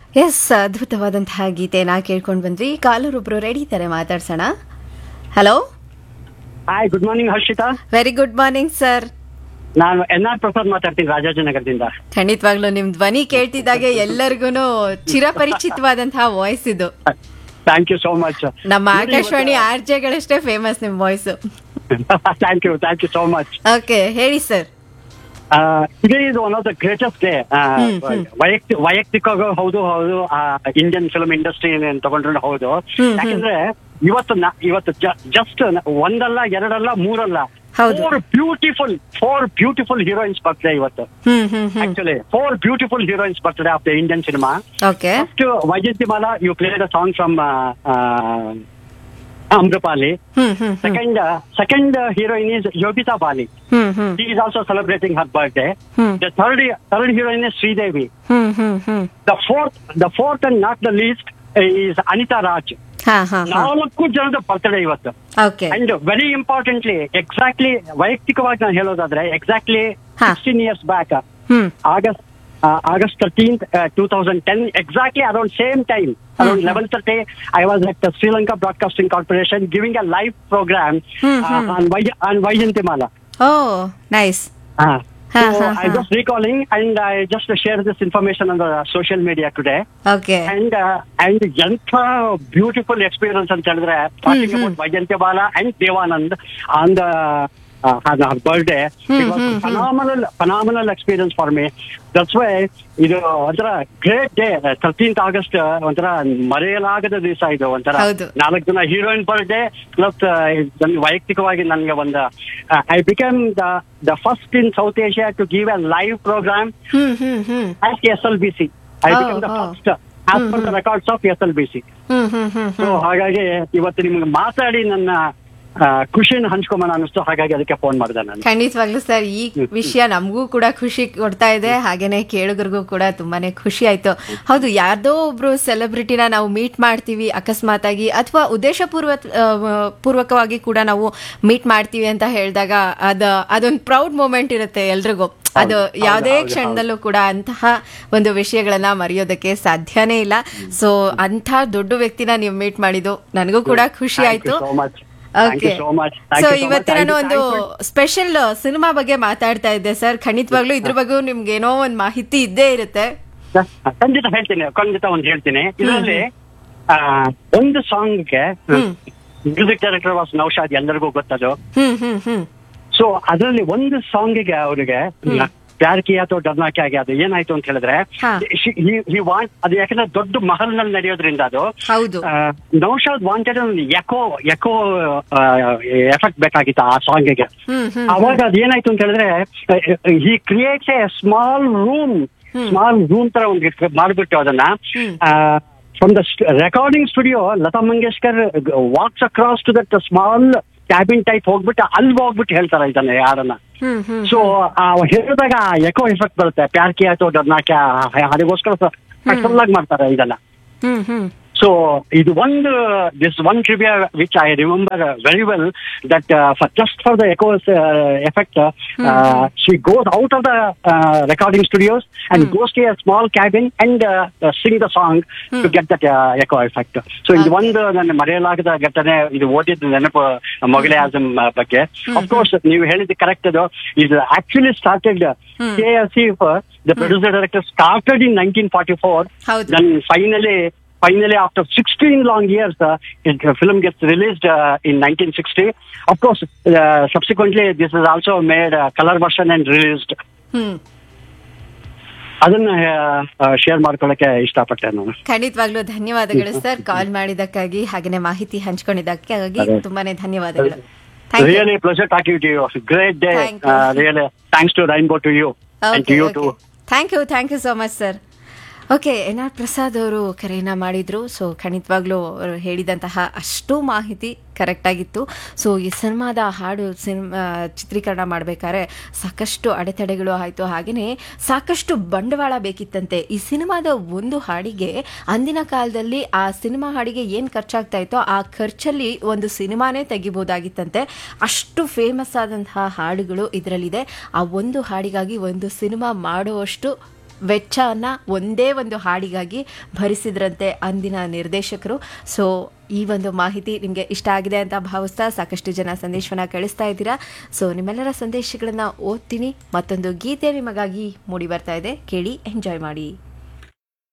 S ಅದ್ಭುತವಾದಂತಹ ಗೀತೆನ ಕೇಳ್ಕೊಂಡು ಬಂದ್ವಿ ಕಾಲರೊಬ್ರು ರೆಡಿ ಇದ್ದಾರೆ ಮಾತಾಡ್ಸೋಣ hello hi good morning Harshita very good morning sir ನಾನು ಎನ್ ಆರ್ ಪ್ರಸಾದ್ ಮಾತಾಡ್ತೀನಿ ರಾಜಾಜಿನಗರದಿಂದ ಖಂಡಿತವಾಗ್ಲೂ ನಿಮ್ ಧ್ವನಿ ಕೇಳ್ತಿದ್ದಾಗೆ ಎಲ್ಲರಿಗೂ ಚಿರಪರಿಚಿತವಾದಂತಹ ವಾಯ್ಸ್ ಇದು ಥ್ಯಾಂಕ್ ಯು ಸೋ ಮಚ್ ನಮ್ಮ ಆಕಾಶವಾಣಿ ಆರ್ ಜೆಗಳಷ್ಟೇ ಫೇಮಸ್ ನಿಮ್ voice thank you thank you so much okay ಹೇಳಿ ಸರ್ ಇದೇ ಇದು one of the greatest day ವೈಯಕ್ತಿಕ ವೈಯಕ್ತಿಕವಾಗಿ ಹೌದು ಹೌದು ಇಂಡಿಯನ್ ಫಿಲ್ಮ್ ಇಂಡಸ್ಟ್ರಿ ತಗೊಂಡ್ರೆ ಹೌದು ಹ್ಮ್, ಯಾಕಂದ್ರೆ ಇವತ್ತು ನ- ಇವತ್ತು ಜಸ್ಟ್ ಒಂದಲ್ಲ ಎರಡಲ್ಲ ಮೂರಲ್ಲ ಹೌದು. Four beautiful four beautiful heroines ಬರ್ತಾರೆ ಇವತ್ತು hmm hmm hmm actually four beautiful heroines ಬರ್ತಾರೆ of the Indian cinema okay First, Vaijantimala, you played a song from uh, uh, Amrapali. Hmm hmm hmm Second, uh, second uh, heroine is Yogita Bali. Hmm hmm She is also celebrating her birthday. Hmm. The third, third heroine is Sridevi. Hmm hmm hmm The fourth, the fourth and not the least is Anita Raj. ಹಾ ಹಾ ಹಾ ನಾಲ್ಕು ಜನದ birthday ಇವತ್ತು okay and very importantly exactly ವೈಯಕ್ತಿಕವಾಗಿ ನಾನು ಹೇಳೋದಾದ್ರೆ exactly ಹಾ. Sixteen years back hmm August uh, August 13th, uh, 2010, exactly around same time, around 11:30, I was at the Sri Lanka Broadcasting Corporation giving a live program Hmm, uh, hmm. on Vai- on Vaijantimala. Oh nice Uh, Ha, so ha, I ha. was recalling and I just shared this information on the social media today. Okay And uh, and ಎಂಥ beautiful experience ಅಂತ ಹೇಳಿದ್ರೆ talking hmm, about Vyjayanthimala and Dev Anand on the birthday hmm, it was hmm, hmm. Phenomenal phenomenal experience for me that's why ಇದು ಒಂಥರ great day thirteenth August ಒಂಥರ ಮರೆಯಲಾಗದ ದಿವಸ ಇದು ಒಂಥರ ಹೌದು. ನಾಲ್ಕು ಜನ ಹೀರೋಯಿನ್ ಬರ್ಡೇ ಪ್ಲಸ್ ವೈಯಕ್ತಿಕವಾಗಿ ನನಗೆ ಒಂದು I become the the first in South Asia to give a live program hmm hmm hmm at SLBC. I Oh, became the oh. first as per the records of SLBC. Hmm hmm hmm so hmm ಹಾಗಾಗಿ ಇವತ್ತು ನಿಮ್ಗೆ ಮಾತಾಡಿ ನನ್ನ ಆ, ಖುಷಿನ ಹಂಚ್ಕೊಂಬನ ಅನಿಸ್ತು ಹಾಗಾಗಿ ಅದಕ್ಕೆ phone ಮಾಡಿದೆ ನಾನು ಖಂಡಿತವಾಗ್ಲೂ ಸರ್ ಈ ವಿಷಯ ನಮಗೂ ಕೂಡ ಖುಷಿ ಕೊಡ್ತಾ ಇದೆ ಹಾಗೇನೆ ಕೇಳುಗರಿಗೂ ಕೂಡ ತುಂಬಾನೇ ಖುಷಿ ಆಯ್ತು ಹೌದು ಯಾರ್ದೋ ಒಬ್ರು ಸೆಲೆಬ್ರಿಟಿನ ನಾವು ಮೀಟ್ ಮಾಡ್ತೀವಿ ಅಕಸ್ಮಾತ್ ಆಗಿ ಅಥವಾ ಉದ್ದೇಶ ಪೂರ್ವ ಆ, ಪೂರ್ವಕವಾಗಿ ಕೂಡ ನಾವು ಮೀಟ್ ಮಾಡ್ತೀವಿ ಅಂತ ಹೇಳಿದಾಗ ಅದ ಅದೊಂದು ಪ್ರೌಡ್ ಮೂಮೆಂಟ್ ಇರುತ್ತೆ ಎಲ್ರಿಗೂ ಅದು ಹೌದು, ಯಾವುದೇ ಹೌದು, ಕ್ಷಣದಲ್ಲೂ ಕೂಡ ಅಂತಹ ಒಂದು ವಿಷಯಗಳನ್ನ ಮರೆಯೋದಕ್ಕೆ ಸಾಧ್ಯನೇ ಇಲ್ಲ ಸೊ ಅಂಥ ದೊಡ್ಡ ವ್ಯಕ್ತಿನ ನೀವು ಮೀಟ್ ಮಾಡಿದ್ದು ನನಗೂ ಕೂಡ ಖುಷಿ ಆಯ್ತು so much thank you okay so much so ಇವತ್ತು ನಾನು ಒಂದು ಸ್ಪೆಷಲ್ ಸಿನಿಮಾ ಬಗ್ಗೆ ಮಾತಾಡ್ತಾ ಇದ್ದೆ ಸರ್ ಖಂಡಿತವಾಗ್ಲೂ ಇದ್ರ ಬಗ್ಗೆ ನಿಮ್ಗೆ ಏನೋ ಒಂದು ಮಾಹಿತಿ ಇದ್ದೇ ಇರುತ್ತೆ ಖಂಡಿತ ಹೇಳ್ತೀನಿ ಖಂಡಿತ ಒಂದು ಹೇಳ್ತೀನಿ ಇದರಲ್ಲಿ ಒಂದು ಸಾಂಗ್ಗೆ hmm. Music director was Naushad ಎಲ್ಲರಿಗೂ ಗೊತ್ತದು ಹ್ಮ್ ಹ್ಮ್ ಹ್ಮ್ ಸೊ ಅದರಲ್ಲಿ ಒಂದು ಸಾಂಗಿಗೆ ಅವರಿಗೆ ಪ್ಯಾರ್ ಕಿಯಾ ಅಥವಾ ಡರ್ನಾ ಕ್ಯಾ ಆಗ್ಯಾ ಅದು ಏನಾಯ್ತು ಅಂತ ಹೇಳಿದ್ರೆ ಹಾ. ಹಿ ವಾಂಟ್ ಅದು ಯಾಕಂದ್ರೆ ದೊಡ್ಡ ಮಹಲ್ನಲ್ಲಿ ನಡೆಯೋದ್ರಿಂದ ಅದು ಹೌದು ನೌಶಾದ್ ವಾಂಟೆಡ್ ಒಂದು ಎಕೋ ಎಕೋ ಎಫೆಕ್ಟ್ ಬೇಕಾಗಿತ್ತು ಆ ಸಾಂಗಿಗೆ ಹ್ಮ್ ಹ್ಮ್ ಅವಾಗ ಅದು ಏನಾಯ್ತು ಅಂತ ಹೇಳಿದ್ರೆ he creates a small room small room ತರ ಒಂದು ಮಾಡ್ಬಿಟ್ಟು ಅದನ್ನ hmm. From the recording studio Lata Mangeshkar walks across to that small cabin type ಹೋಗ್ಬಿಟ್ಟು ಅಲ್ಲಿ ಹೋಗ್ಬಿಟ್ಟು ಹೇಳ್ತಾರೆ ಇದನ್ನ ಯಾರನ್ನ ಹ್ಮ್ ಹ್ಮ್ ಸೊ ಹೇಳಿದಾಗ ಎಕೋ ಎಫೆಕ್ಟ್ ಬರುತ್ತೆ ಪ್ಯಾರ್ ಕಿ ಆಯ್ತು ಡರ್ನಾಕ್ಯ ಅದಕ್ಕೋಸ್ಕರ ಆಗಿ ಮಾಡ್ತಾರೆ ಇದನ್ನ ಹ್ಮ್ ಹ್ಮ್ ಸೊ ಇದು ಒಂದು this one trivia which I remember very well that for just for the echoes effect she goes out of the recording studios and goes to a small cabin and sing the song to get that echo effect so ಇದು ಒಂದು ನನ್ನ ಮರೆಯಲಾಗದ ಘಟನೆ ಇದು ಓದಿದ ನೆನಪು ಮೊಘಲೆ ಆಜಮ್ ಬಗ್ಗೆ of course ನೀವು ಹೇಳಿದ್ದು ಕರೆಕ್ಟ್ ಅದು ಇದು actually started K S C the producer director started in nineteen forty four ಹೌದು then finally finally after 16 long years uh, it, the film gets released uh, in 1960 of course uh, subsequently this is also made a color version and released ಹ್ಮ್ ಅದನ್ನ share ಮಾಡ್ಕೊಳ್ಳಕ್ಕೆ ಇಷ್ಟಪಟ್ಟೆ ನಾನು ಖಂಡಿತವಾಗ್ಲೂ ಧನ್ಯವಾದಗಳು sir call ಮಾಡಿದ್ದಕ್ಕಾಗಿ ಹಾಗೇನೆ ಮಾಹಿತಿ ಹಂಚ್ಕೊಂಡಿದ್ದಕ್ಕಾಗಿ ಅದೇ. ತುಂಬಾನೇ ಧನ್ಯವಾದಗಳು thank you really pleasure talking to you great day Thank you. Really thanks to Rainbow to you and to you to thank you thank you so much sir okay N R Prasad ಅವರು ಕರೆಯನ್ನ ಮಾಡಿದ್ರು so ಖಂಡಿತವಾಗ್ಲೂ ಅವರು ಹೇಳಿದಂತಹ ಅಷ್ಟು ಮಾಹಿತಿ correct ಆಗಿತ್ತು so ಈ ಸಿನಿಮಾದ ಹಾಡು ಸಿನಿಮಾ ಚಿತ್ರೀಕರಣ ಮಾಡಬೇಕಾದ್ರೆ ಸಾಕಷ್ಟು ಅಡೆತಡೆಗಳು ಆಯಿತು ಹಾಗೆಯೇ ಸಾಕಷ್ಟು ಬಂಡವಾಳ ಬೇಕಿತ್ತಂತೆ ಈ ಸಿನಿಮಾದ ಒಂದು ಹಾಡಿಗೆ ಅಂದಿನ ಕಾಲದಲ್ಲಿ ಆ ಸಿನಿಮಾ ಹಾಡಿಗೆ ಏನು ಖರ್ಚಾಗ್ತಾ ಇತ್ತೋ ಆ ಖರ್ಚಲ್ಲಿ ಒಂದು ಸಿನಿಮಾನೇ ತೆಗಿಬೋದಾಗಿತ್ತಂತೆ ಅಷ್ಟು ಫೇಮಸ್ ಆದಂತಹ ಹಾಡುಗಳು ಇದರಲ್ಲಿದೆ ಆ ಒಂದು ಹಾಡಿಗಾಗಿ ಒಂದು ಸಿನಿಮಾ ಮಾಡುವಷ್ಟು ವೆಚ್ಚನ ಒಂದೇ ಒಂದು ಹಾಡಿಗಾಗಿ ಭರಿಸಿದ್ರಂತೆ ಅಂದಿನ ನಿರ್ದೇಶಕರು ಸೊ ಈ ಒಂದು ಮಾಹಿತಿ ನಿಮಗೆ ಇಷ್ಟ ಆಗಿದೆ ಅಂತ ಭಾವಿಸ್ತಾ ಸಾಕಷ್ಟು ಜನ ಸಂದೇಶವನ್ನ ಕಳಿಸ್ತಾ ಇದ್ದೀರಾ ಸೊ ನಿಮ್ಮೆಲ್ಲರ ಸಂದೇಶಗಳನ್ನ ಓದ್ತೀನಿ ಮತ್ತೊಂದು ಗೀತೆ ನಿಮಗಾಗಿ ಮೂಡಿ ಬರ್ತಾ ಇದೆ ಕೇಳಿ ಎಂಜಾಯ್ ಮಾಡಿ